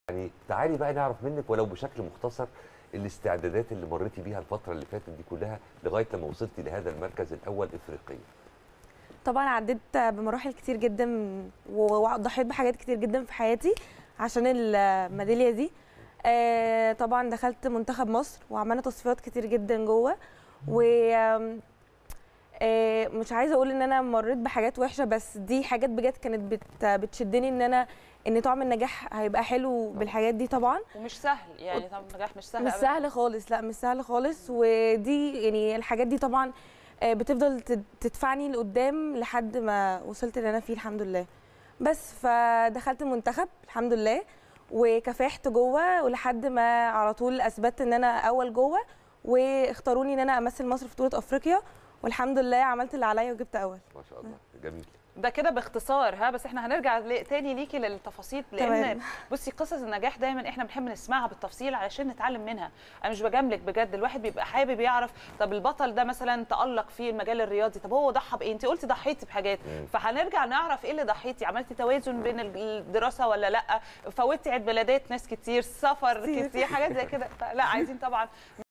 يعني تعالي بقى نعرف منك ولو بشكل مختصر الاستعدادات اللي مريتي بيها الفتره اللي فاتت دي كلها لغايه لما وصلتي لهذا المركز الاول افريقيا طبعا عديت بمراحل كتير جدا وضحيت بحاجات كتير جدا في حياتي عشان الميداليه دي آه، طبعا دخلت منتخب مصر وعملنا تصفيات كتير جدا جوه و آم، آه، مش عايزه اقول ان انا مريت بحاجات وحشه بس دي حاجات بجد كانت بت بتشدني ان انا ان طعم النجاح هيبقى حلو بالحاجات دي طبعا ومش سهل يعني طبعا النجاح مش سهل مش أبداً. سهل خالص لا مش سهل خالص ودي يعني الحاجات دي طبعا آه، بتفضل تد- تدفعني لقدام لحد ما وصلت اللي انا فيه الحمد لله بس فدخلت المنتخب الحمد لله وكافحت جوه ولحد ما على طول اثبتت ان انا اول جوه واختاروني ان انا امثل مصر في بطوله افريقيا والحمد لله عملت اللي عليا وجبت اول ما شاء الله جميل ده كده باختصار ها بس احنا هنرجع ل- تاني ليكي للتفاصيل لان تمام. بصي قصص النجاح دايما احنا بنحب نسمعها بالتفصيل علشان نتعلم منها انا مش بجاملك بجد الواحد بيبقى حابب يعرف طب البطل ده مثلا تالق في المجال الرياضي طب هو ضحى بايه انت قلتي ضحيتي بحاجات مم. فهنرجع نعرف ايه اللي ضحيتي عملتي توازن بين الدراسه ولا لا فوتي عيد ميلادات ناس كتير سفر كتير. كتير حاجات زي كده لا عايزين طبعا